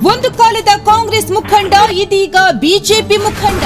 ಒಂದು ಕಾಲದ ಕಾಂಗ್ರೆಸ್ ಮುಖಂಡ ಇದೀಗ ಬಿಜೆಪಿ ಮುಖಂಡ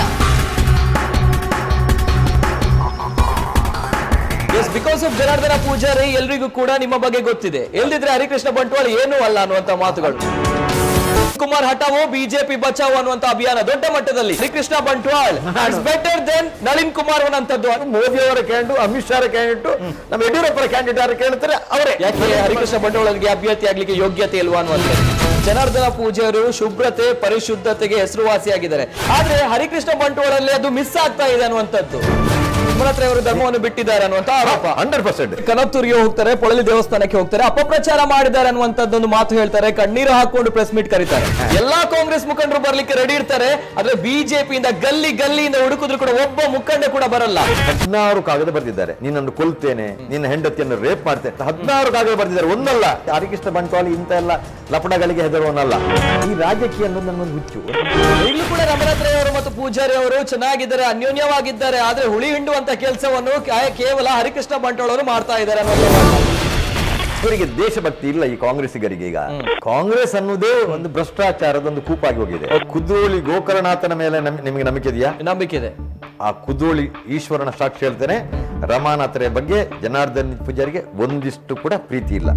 yes because of Janardhana Poojary ಎಲ್ರಿಗೂ ಕೂಡ ನಿಮ್ಮ ಬಗ್ಗೆ ಗೊತ್ತಿದೆ ಎಲ್ದಿದ್ರೆ ಹರಿಕೃಷ್ಣ ಬಂಟ್ವಾಳ ಏನೂ ಅಲ್ಲ ಅನ್ನುವಂತ ಮಾತುಗಳು ಕುಮಾರ್ ಹಠಾವೋ ಬಿಜೆಪಿ ಬಚಾವೋ ಅನ್ನುವಂತ ಅಭಿಯಾನ ದೊಡ್ಡ ಮಟ್ಟದಲ್ಲಿ Harikrishna Bantwal it's better than Nalin Kumar ಅನ್ನಂತದ್ದು ಮೋದಿ ಅವರ ಕ್ಯಾಂಡಿಡೇಟ್ ಅಮಿತ್ ಶಾ ಕ್ಯಾಂಡಿಡೇಟ್ ನಮ್ಮ ಯಡಿಯೂರಪ್ಪರ ಕ್ಯಾಂಡಿಡೇಟ್ ಯಾರು ಕೇಳ್ತಾರೆ ಅವರೇ ಯಾಕೆ ಹರಿಕೃಷ್ಣ ಬಂಟ್ವಾಳರಿಗೆ ಅಭ್ಯರ್ಥಿ ಆಗ್ಲಿಕ್ಕೆ ಯೋಗ್ಯತೆ ಇಲ್ವಾ ಅನ್ನುವಂಥದ್ದು ಜನಾರ್ದನ ಪೂಜಾರು ಶುಭ್ರತೆ ಪರಿಶುದ್ಧತೆಗೆ ಹೆಸರುವಾಸಿಯಾಗಿದ್ದಾರೆ ಆದ್ರೆ ಹರಿಕೃಷ್ಣ ಬಂಟ್ವಾಳಲ್ಲಿ ಅದು ಮಿಸ್ ಆಗ್ತಾ ಇದೆ ಅನ್ನುವಂಥದ್ದು ಸುಮಲತಾ ಅವರು ಧರ್ಮವನ್ನು ಬಿಟ್ಟಿದ್ದಾರೆ ಅನ್ನುವಂತ ಆರೋಪ ಹಂಡ್ರೆಡ್ ಪರ್ಸೆಂಟ್ ಕನತ್ತೂರಿಗೆ ಹೋಗ್ತಾರೆ ಪೊಳಲಿ ದೇವಸ್ಥಾನಕ್ಕೆ ಹೋಗ್ತಾರೆ ಅಪಪ್ರಚಾರ ಮಾಡಿದ್ದಾರೆ ಅನ್ನುವಂಥದ್ದೊಂದು ಮಾತು ಹೇಳ್ತಾರೆ ಕಣ್ಣೀರು ಹಾಕೊಂಡು ಪ್ರೆಸ್ ಮೀಟ್ ಕರೀತಾರೆ ಎಲ್ಲಾ ಕಾಂಗ್ರೆಸ್ ಮುಖಂಡರು ಬರ್ಲಿಕ್ಕೆ ರೆಡಿ ಇರ್ತಾರೆ ಆದ್ರೆ ಬಿಜೆಪಿಯಿಂದ ಗಲ್ಲಿ ಗಲ್ಲಿಯಿಂದ ಹುಡುಕಿದ್ರು ಕೂಡ ಒಬ್ಬ ಮುಖಂಡ ಕೂಡ ಬರಲ್ಲ ಹದಿನಾರು ಕಾಗದ ಬರೆದಿದ್ದಾರೆ ನಿನ್ನನ್ನು ಕೊಲ್ತೇನೆ ನಿನ್ನ ಹೆಂಡತಿಯನ್ನು ರೇಪ್ ಮಾಡ್ತೇನೆ ಹದಿನಾರು ಕಾಗದ ಬರೆದಿದ್ದಾರೆ ಒಂದಲ್ಲ ಹರಿಕೃಷ್ಣ ಬಂಟ್ವಾಳ ಇಂಥ ಎಲ್ಲ ಲಪಡಗಳಿಗೆ ಹೆದರುವನಲ್ಲ ಈ ರಾಜಕೀಯ ಅನ್ನೋದು ನನ್ನೊಂದು ಹುಚ್ಚು ಈಗಲೂ ಕೂಡ ರಮಣಾತ್ರೆ ಅವರು ಮತ್ತು ಪೂಜಾರಿ ಅವರು ಚೆನ್ನಾಗಿದ್ದಾರೆ ಅನ್ಯೋನ್ಯವಾಗಿದ್ದಾರೆ ಆದ್ರೆ ಹುಳಿ ಹಿಂಡುವಂತ ಕೆಲಸವನ್ನು ಕೇವಲ ಹರಿಕೃಷ್ಣ ಬಂಟ್ವಾಳ ಅವರು ಮಾಡ್ತಾ ಇದ್ದಾರೆ ಅನ್ನೋದು ಇವರಿಗೆ ದೇಶಭಕ್ತಿ ಇಲ್ಲ ಈ ಕಾಂಗ್ರೆಸ್ಸಿಗರಿಗೆ ಈಗ ಕಾಂಗ್ರೆಸ್ ಅನ್ನೋದೇ ಒಂದು ಭ್ರಷ್ಟಾಚಾರದ ಒಂದು ಕೂಪಾಗಿ ಹೋಗಿದೆ ಕುದ್ರೋಳಿ ಗೋಕರ್ಣನಾಥನ ಮೇಲೆ ನಮ್- ನಿಮಗೆ ನಂಬಿಕೆ ಇದೆಯಾ ನಂಬಿಕೆ ಇದೆ ಆ ಕುದ್ರೋಳಿ ಈಶ್ವರನ ಸಾಕ್ಷಿ ಹೇಳ್ತೇನೆ ರಮಾನಾಥರ ಬಗ್ಗೆ ಜನಾರ್ದನ್ ಪೂಜಾರಿಗೆ ಒಂದಿಷ್ಟು ಕೂಡ ಪ್ರೀತಿ ಇಲ್ಲ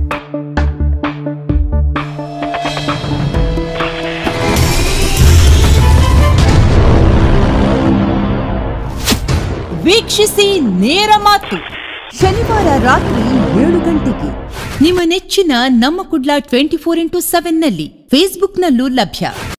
ವೀಕ್ಷಿಸಿ ನೇರ ಮಾತು ಶನಿವಾರ ರಾತ್ರಿ ಏಳು ಗಂಟೆಗೆ ನಿಮ್ಮ ನೆಚ್ಚಿನ ನಮ್ಮ ಕುಡ್ಲ ಟ್ವೆಂಟಿ ಫೋರ್ ಇಂಟು ಸೆವೆನ್ನಲ್ಲಿ ಫೇಸ್ಬುಕ್ನಲ್ಲೂ ಲಭ್ಯ